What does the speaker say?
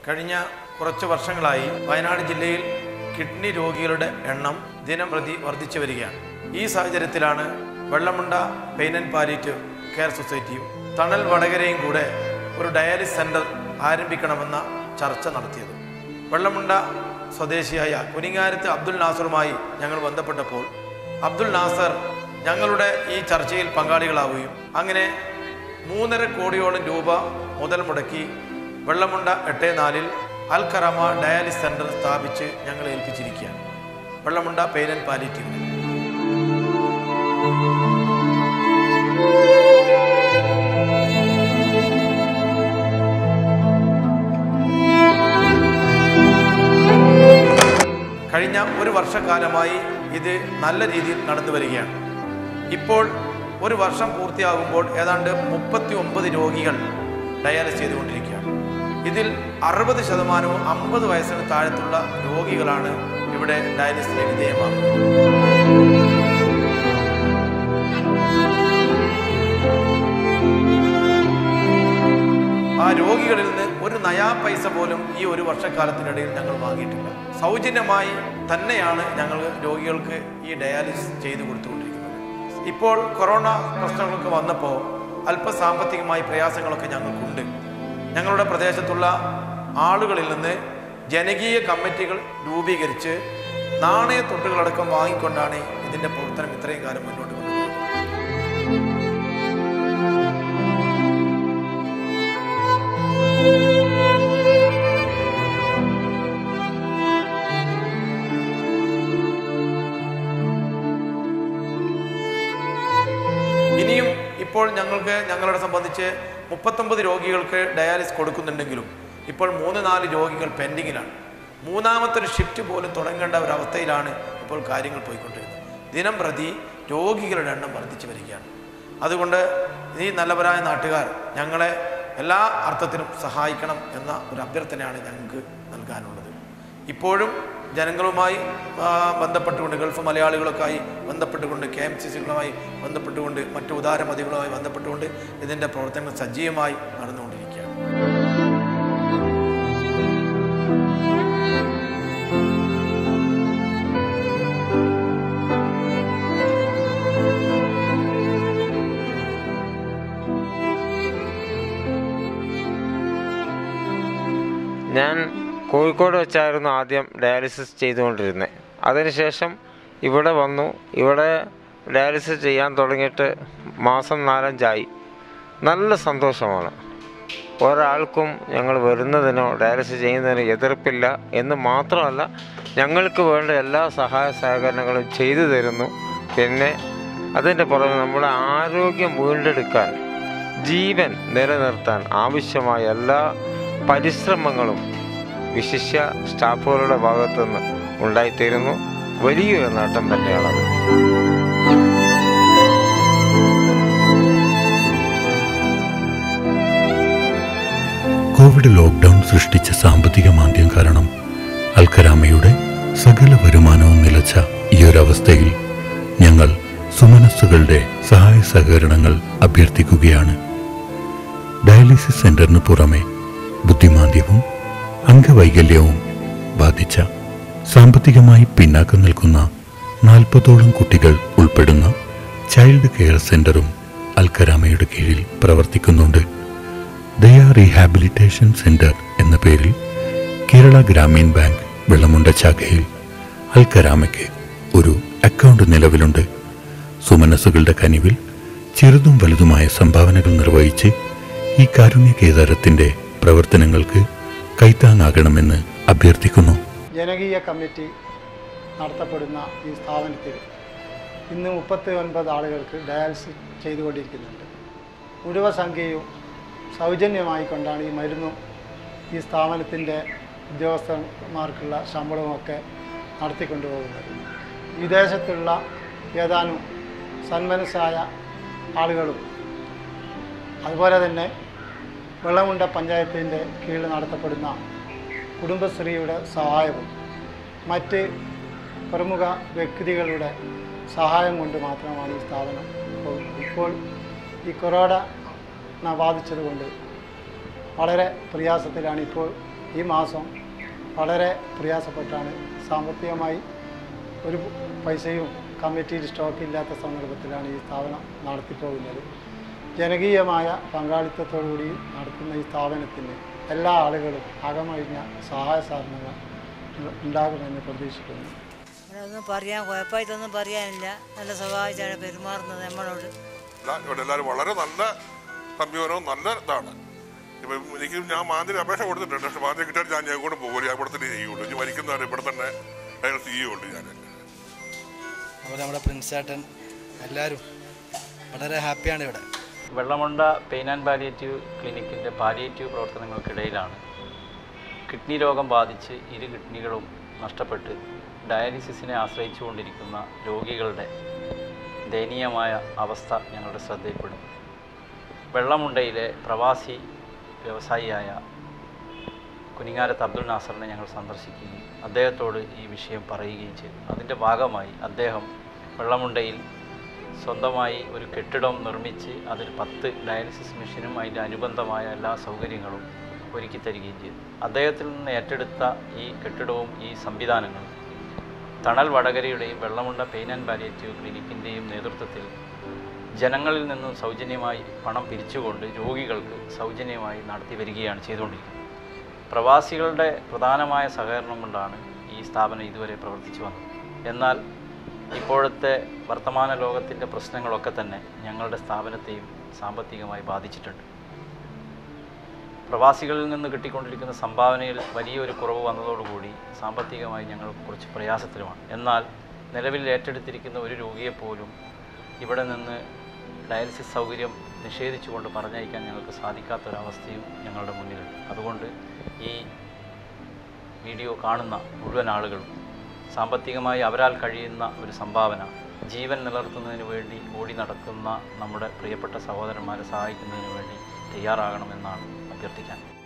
കഴിഞ്ഞ കുറച്ച് വർഷങ്ങളായി വയനാട് ജില്ലയിൽ കിഡ്നി രോഗികളുടെ എണ്ണം ദിനം പ്രതി വർദ്ധിച്ചു വരികയാണ് ഈ സാഹചര്യത്തിലാണ് Vellamunda pain and palliative care സൊസൈറ്റിയും തണൽ വടകരയും കൂടെ ഒരു ഡയാലിസ് സെന്റർ ആരംഭിക്കണമെന്ന ചർച്ച നടത്തിയത് വെള്ളമുണ്ട സ്വദേശിയായ കുനിങ്ങാരത്ത് അബ്ദുൽ നാസറുമായി ഞങ്ങൾ ബന്ധപ്പെട്ടപ്പോൾ അബ്ദുൽ നാസർ ഞങ്ങളുടെ ഈ ചർച്ചയിൽ പങ്കാളികളാവുകയും അങ്ങനെ മൂന്നര കോടിയോളം രൂപ മുതൽ മുടക്കി വെള്ളമുണ്ട എട്ട് നാലിൽ അൽ കറമ ഡയാലിസ് സെന്റർ സ്ഥാപിച്ച് ഞങ്ങൾ ഏൽപ്പിച്ചിരിക്കുകയാണ് വെള്ളമുണ്ട പെയിൻ ആൻഡ് പാലിറ്റീവ് കഴിഞ്ഞ ഒരു വർഷക്കാലമായി ഇത് നല്ല രീതിയിൽ നടന്നു വരികയാണ് ഇപ്പോൾ ഒരു വർഷം പൂർത്തിയാകുമ്പോൾ ഏതാണ്ട് മുപ്പത്തി ഒമ്പത് രോഗികൾ ഡയാലിസ് ചെയ്തുകൊണ്ടിരിക്കുകയാണ് ഇതിൽ അറുപത് ശതമാനവും അമ്പത് വയസ്സിന് താഴത്തുള്ള രോഗികളാണ് ഇവിടെ ഡയാലിസിന് വിധേയമാകുന്നത് ആ രോഗികളിൽ നിന്ന് ഒരു നയാ പൈസ പോലും ഈ ഒരു വർഷക്കാലത്തിനിടയിൽ ഞങ്ങൾ വാങ്ങിയിട്ടില്ല സൗജന്യമായി തന്നെയാണ് ഞങ്ങൾ രോഗികൾക്ക് ഈ ഡയാലിസിസ് ചെയ്തു കൊടുത്തുകൊണ്ടിരിക്കുന്നത് ഇപ്പോൾ കൊറോണ പ്രശ്നങ്ങളൊക്കെ വന്നപ്പോൾ അല്പ സാമ്പത്തികമായി പ്രയാസങ്ങളൊക്കെ ഞങ്ങൾക്കുണ്ട് ഞങ്ങളുടെ പ്രദേശത്തുള്ള ആളുകളിൽ നിന്ന് ജനകീയ കമ്മിറ്റികൾ രൂപീകരിച്ച് നാണയത്തൊട്ടുകളടക്കം വാങ്ങിക്കൊണ്ടാണ് ഇതിൻ്റെ പ്രവർത്തനം ഇത്രയും കാലം മുന്നോട്ട് കൊണ്ടുപോകുന്നത് ഇനിയും ഇപ്പോൾ ഞങ്ങൾക്ക് ഞങ്ങളെ സംബന്ധിച്ച് മുപ്പത്തൊമ്പത് രോഗികൾക്ക് ഡയാലിസ് കൊടുക്കുന്നുണ്ടെങ്കിലും ഇപ്പോൾ മൂന്ന് നാല് രോഗികൾ പെൻഡിങ്ങിലാണ് മൂന്നാമത്തെ ഒരു ഷിഫ്റ്റ് പോലും തുടങ്ങേണ്ട ഒരു അവസ്ഥയിലാണ് ഇപ്പോൾ കാര്യങ്ങൾ പോയിക്കൊണ്ടിരുന്നത് ദിനം പ്രതി രോഗികളുടെ എണ്ണം വർദ്ധിച്ചു വരികയാണ് അതുകൊണ്ട് ഈ നല്ലവരായ നാട്ടുകാർ ഞങ്ങളെ എല്ലാ അർത്ഥത്തിലും സഹായിക്കണം എന്ന ഒരു അഭ്യർത്ഥനയാണ് ഞങ്ങൾക്ക് നൽകാനുള്ളത് ഇപ്പോഴും ജനങ്ങളുമായി ആ, ബന്ധപ്പെട്ടുകൊണ്ട് ഗൾഫ് മലയാളികളൊക്കെയായി ബന്ധപ്പെട്ടുകൊണ്ട് കെ എം സി സികളുമായി ബന്ധപ്പെട്ടുകൊണ്ട് മറ്റു ഉദാരമതികളുമായി ബന്ധപ്പെട്ടുകൊണ്ട് ഇതിൻ്റെ പ്രവർത്തനങ്ങൾ സജീവമായി നടന്നുകൊണ്ടിരിക്കുകയാണ് ഞാൻ കോഴിക്കോട് വെച്ചായിരുന്നു ആദ്യം ഡയാലിസിസ് ചെയ്തുകൊണ്ടിരുന്നത് അതിനുശേഷം ഇവിടെ വന്നു ഇവിടെ ഡയാലിസിസ് ചെയ്യാൻ തുടങ്ങിയിട്ട് മാസം നാലഞ്ചായി നല്ല സന്തോഷമാണ് ഒരാൾക്കും ഞങ്ങൾ വരുന്നതിനോ ഡയാലിസിസ് ചെയ്യുന്നതിനോ എതിർപ്പില്ല എന്ന് മാത്രമല്ല ഞങ്ങൾക്ക് വേണ്ട എല്ലാ സഹായ സഹകരണങ്ങളും ചെയ്തു തരുന്നു പിന്നെ അതിൻ്റെ പുറമെ നമ്മുടെ ആരോഗ്യം വീണ്ടെടുക്കാൻ ജീവൻ നിലനിർത്താൻ ആവശ്യമായ എല്ലാ പരിശ്രമങ്ങളും വിശിഷ്യ സ്റ്റാഫുകളുടെ ഭാഗത്തുനിന്ന് ഉണ്ടായിത്തീരുന്നു വലിയൊരു നേട്ടം തന്നെയാണത് കോവിഡ് ലോക്ക്ഡൗൺ സൃഷ്ടിച്ച സാമ്പത്തിക മാന്ദ്യം കാരണം അൽക്കരാമയുടെ സകല വരുമാനവും നിലച്ച ഈ ഒരവസ്ഥയിൽ ഞങ്ങൾ സുമനസ്സുകളുടെ സഹായ സഹകരണങ്ങൾ അഭ്യർത്ഥിക്കുകയാണ് ഡയാലിസിസ് സെന്ററിന് പുറമെ ബുദ്ധിമാന്ദ്യവും അംഗവൈകല്യവും ബാധിച്ച സാമ്പത്തികമായി പിന്നാക്കം നിൽക്കുന്ന നാൽപ്പതോളം കുട്ടികൾ ഉൾപ്പെടുന്ന ചൈൽഡ് കെയർ സെന്ററും അൽക്കരാമയുടെ കീഴിൽ പ്രവർത്തിക്കുന്നുണ്ട് ദയ റീഹാബിലിറ്റേഷൻ സെന്റർ എന്ന പേരിൽ കേരള ഗ്രാമീൺ ബാങ്ക് വെള്ളമുണ്ട ശാഖയിൽ അൽക്കരാമയ്ക്ക് ഒരു അക്കൗണ്ട് നിലവിലുണ്ട് സുമനസ്സുകളുടെ കനിവിൽ ചെറുതും വലുതുമായ സംഭാവനകൾ നിർവഹിച്ച് ഈ കാരുണ്യ കേദാരത്തിന്റെ പ്രവർത്തനങ്ങൾക്ക് കൈത്താങ്ങാകണമെന്ന് അഭ്യർത്ഥിക്കുന്നു ജനകീയ കമ്മിറ്റി നടത്തപ്പെടുന്ന ഈ സ്ഥാപനത്തിൽ ഇന്ന് മുപ്പത്തി ഒൻപത് ആളുകൾക്ക് ഡയാലിസിസ് ചെയ്തുകൊണ്ടിരിക്കുന്നുണ്ട് മുഴുവൻ സംഖ്യയും സൗജന്യമായി കൊണ്ടാണ് ഈ മരുന്നും ഈ സ്ഥാപനത്തിൻ്റെ ഉദ്യോഗസ്ഥന്മാർക്കുള്ള ശമ്പളവുമൊക്കെ നടത്തിക്കൊണ്ടുപോകുന്നത് വിദേശത്തുള്ള ഏതാനും സന്മനസ്സായ ആളുകളും അതുപോലെ തന്നെ വെള്ളമുണ്ട പഞ്ചായത്തിൻ്റെ കീഴിൽ നടത്തപ്പെടുന്ന കുടുംബശ്രീയുടെ സഹായവും മറ്റ് പ്രമുഖ വ്യക്തികളുടെ സഹായം കൊണ്ട് മാത്രമാണ് ഈ സ്ഥാപനം പോകുന്നത് ഇപ്പോൾ ഈ കൊറോണ ബാധിച്ചതുകൊണ്ട് വളരെ പ്രയാസത്തിലാണ് ഇപ്പോൾ ഈ മാസം വളരെ പ്രയാസപ്പെട്ടാണ് സാമ്പത്തികമായി ഒരു പൈസയും കമ്മിറ്റിയിൽ സ്റ്റോക്ക് ഇല്ലാത്ത സന്ദർഭത്തിലാണ് ഈ സ്ഥാപനം നടത്തിപ്പോകുന്നത് ജനകീയമായ പങ്കാളിത്തത്തോടുകൂടി നടത്തുന്ന ഈ സ്ഥാപനത്തിന് എല്ലാ ആളുകളും അകമഴിഞ്ഞ സഹായ സഹകരണങ്ങൾ ഉണ്ടാകുമെന്ന് പ്രതീക്ഷിക്കുന്നു ഒന്നും പറയാൻ കുഴപ്പമായിട്ടൊന്നും പറയാനില്ല നല്ല സ്വഭാവിച്ചാണ് പെരുമാറുന്നത് നമ്മളോട് എല്ലാം- ഇവിടെ എല്ലാവരും വളരെ നല്ല സമീപനവും നല്ല ഇതാണ് ഇപ്പം എനിക്ക് ഞാൻ മാന്തിന് അപേക്ഷ കൊടുത്തിട്ടുണ്ട് പക്ഷെ മാന്തി കിട്ടിയാൽ ഞാൻ ഞാൻ കൂടെ പോകില്ല ഞാൻ ഇവിടെ തന്നെ ചെയ്യുള്ളൂ ഇനി മരിക്കുന്നവരെ ഇവിടെ തന്നെ അയാൾ ചെയ്യുള്ളൂ ഞാൻ അപ്പോൾ നമ്മുടെ പ്രിൻസേട്ടൻ എല്ലാവരും വളരെ ഹാപ്പിയാണ് ഇവിടെ വെള്ളമുണ്ട പെയിൻ ആൻഡ് പാലിയേറ്റീവ് ക്ലിനിക്കിൻ്റെ പാലിയേറ്റീവ് പ്രവർത്തനങ്ങൾക്കിടയിലാണ് കിഡ്നി രോഗം ബാധിച്ച് ഇരു കിഡ്നികളും നഷ്ടപ്പെട്ട് ഡയാലിസിസിനെ ആശ്രയിച്ചുകൊണ്ടിരിക്കുന്ന രോഗികളുടെ ദയനീയമായ അവസ്ഥ ഞങ്ങളുടെ ശ്രദ്ധയിൽപ്പെടും വെള്ളമുണ്ടയിലെ പ്രവാസി വ്യവസായിയായ കുനിങ്ങാരത്ത് അബ്ദുൽ നാസറിനെ ഞങ്ങൾ സന്ദർശിക്കുകയും അദ്ദേഹത്തോട് ഈ വിഷയം പറയുകയും ചെയ്തു അതിൻ്റെ ഭാഗമായി അദ്ദേഹം വെള്ളമുണ്ടയിൽ സ്വന്തമായി ഒരു കെട്ടിടം നിർമ്മിച്ച് അതിൽ പത്ത് ഡയാലിസിസ് മെഷീനും അതിൻ്റെ അനുബന്ധമായ എല്ലാ സൗകര്യങ്ങളും ഒരുക്കി തരികയും ചെയ്തു അദ്ദേഹത്തിൽ നിന്ന് ഏറ്റെടുത്ത ഈ കെട്ടിടവും ഈ സംവിധാനങ്ങളും തണൽ വടകരയുടെയും വെള്ളമുണ്ട പെയിൻ ആൻഡ് പാലിയേറ്റീവ് ക്ലിനിക്കിൻ്റെയും നേതൃത്വത്തിൽ ജനങ്ങളിൽ നിന്നും സൗജന്യമായി പണം പിരിച്ചുകൊണ്ട് രോഗികൾക്ക് സൗജന്യമായി നടത്തി വരികയാണ് ചെയ്തുകൊണ്ടിരിക്കുന്നത് പ്രവാസികളുടെ പ്രധാനമായ സഹകരണം കൊണ്ടാണ് ഈ സ്ഥാപനം ഇതുവരെ പ്രവർത്തിച്ചു വന്നത് എന്നാൽ ഇപ്പോഴത്തെ വർത്തമാന ലോകത്തിൻ്റെ പ്രശ്നങ്ങളൊക്കെ തന്നെ ഞങ്ങളുടെ സ്ഥാപനത്തെയും സാമ്പത്തികമായി ബാധിച്ചിട്ടുണ്ട് പ്രവാസികളിൽ നിന്ന് കിട്ടിക്കൊണ്ടിരിക്കുന്ന സംഭാവനയിൽ വലിയൊരു കുറവ് വന്നതോടുകൂടി സാമ്പത്തികമായി ഞങ്ങൾ കുറച്ച് പ്രയാസത്തിലുമാണ് എന്നാൽ നിലവിൽ ഏറ്റെടുത്തിരിക്കുന്ന ഒരു രോഗിയെപ്പോലും ഇവിടെ നിന്ന് ഡയാലിസിസ് സൗകര്യം നിഷേധിച്ചുകൊണ്ട് പറഞ്ഞയക്കാൻ ഞങ്ങൾക്ക് സാധിക്കാത്തൊരവസ്ഥയും ഞങ്ങളുടെ മുന്നിലുണ്ട് അതുകൊണ്ട് ഈ വീഡിയോ കാണുന്ന മുഴുവൻ ആളുകളും സാമ്പത്തികമായി അവരാൽ കഴിയുന്ന ഒരു സംഭാവന ജീവൻ നിലനിർത്തുന്നതിന് വേണ്ടി ഓടി നടക്കുന്ന നമ്മുടെ പ്രിയപ്പെട്ട സഹോദരന്മാരെ സഹായിക്കുന്നതിന് വേണ്ടി തയ്യാറാകണമെന്നാണ് അഭ്യർത്ഥിക്കാൻ